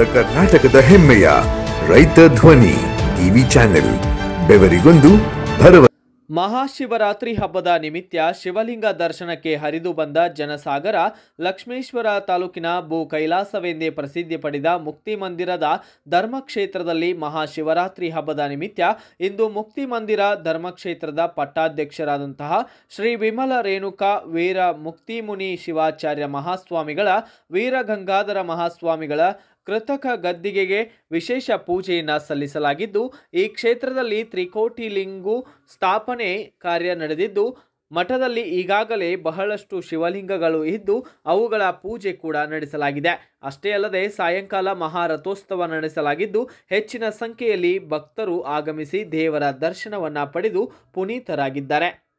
ಕರ್ನಾಟಕದ ಹೆಮ್ಮೆಯ ರೈತ ಧ್ವನಿ ಟಿವಿ ಚಾನೆಲ್ ಬೆವರಿಗೊಂದು ಭರವಸೆ ಮಹಾಶಿವರಾತ್ರಿ ಹಬ್ಬದ ನಿಮಿತ್ತ ಶಿವಲಿಂಗ ದರ್ಶನಕ್ಕೆ ಹರಿದು ಬಂದ ಜನಸಾಗರ ಲಕ್ಷ್ಮೇಶ್ವರ ತಾಲೂಕಿನ ಭೂ ಕೈಲಾಸವೆಂದೇ ಪ್ರಸಿದ್ಧಿ ಪಡೆದ ಮುಕ್ತಿ ಮಂದಿರದ ಧರ್ಮಕ್ಷೇತ್ರದಲ್ಲಿ ಮಹಾಶಿವರಾತ್ರಿ ಹಬ್ಬದ ನಿಮಿತ್ತ ಇಂದು ಮುಕ್ತಿ ಮಂದಿರ ಧರ್ಮಕ್ಷೇತ್ರದ ಪಟ್ಟಾಧ್ಯಕ್ಷರಾದಂತಹ ಶ್ರೀ ವಿಮಲ ರೇಣುಕಾ ವೀರ ಮುಕ್ತಿಮುನಿ ಶಿವಾಚಾರ್ಯ ಮಹಾಸ್ವಾಮಿಗಳ ವೀರಗಂಗಾಧರ ಮಹಾಸ್ವಾಮಿಗಳ ಕೃತಕ ಗದ್ದಿಗೆಗೆ ವಿಶೇಷ ಪೂಜೆಯನ್ನು ಸಲ್ಲಿಸಲಾಗಿದ್ದು ಈ ಕ್ಷೇತ್ರದಲ್ಲಿ ತ್ರಿಕೋಟಿ ಲಿಂಗು ಸ್ಥಾಪನೆ ಕಾರ್ಯ ನಡೆದಿದ್ದು ಮಠದಲ್ಲಿ ಈಗಾಗಲೇ ಬಹಳಷ್ಟು ಶಿವಲಿಂಗಗಳು ಇದ್ದು ಅವುಗಳ ಪೂಜೆ ಕೂಡ ನಡೆಸಲಾಗಿದೆ ಅಷ್ಟೇ ಅಲ್ಲದೆ ಸಾಯಂಕಾಲ ಮಹಾರಥೋತ್ಸವ ನಡೆಸಲಾಗಿದ್ದು ಹೆಚ್ಚಿನ ಸಂಖ್ಯೆಯಲ್ಲಿ ಭಕ್ತರು ಆಗಮಿಸಿ ದೇವರ ದರ್ಶನವನ್ನ ಪಡೆದು ಪುನೀತರಾಗಿದ್ದಾರೆ